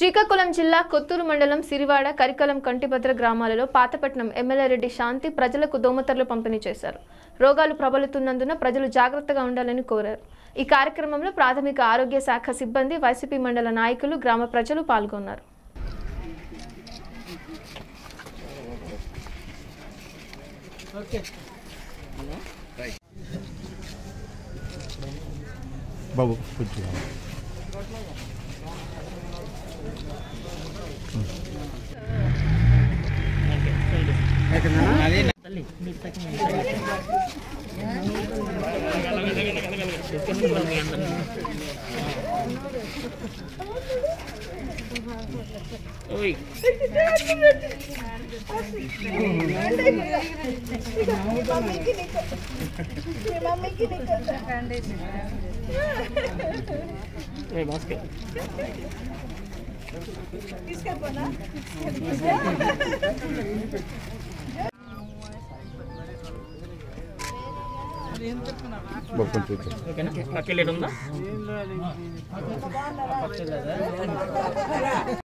శ్రీకాకుళం జిల్లా కొత్తూరు మండలం సిరివాడ కరికలం కంటిభద్ర గ్రామాలలో పాతపట్నం ఎమ్మెల్యే రెడ్డి శాంతి ప్రజలకు దోమతెరలు పంపిణీ చేశారు రోగాలు ప్రబలుతున్నందున ప్రజలు జాగ్రత్తగా ఉండాలని కోరారు ఈ కార్యక్రమంలో ప్రాథమిక ఆరోగ్య శాఖ సిబ్బంది వైసీపీ మండల నాయకులు గ్రామ ప్రజలు పాల్గొన్నారు బాబు కొంచెం బాబు కొంచెం ఇటు. ఓకేనా పక్కెళ్ళేది ఉందా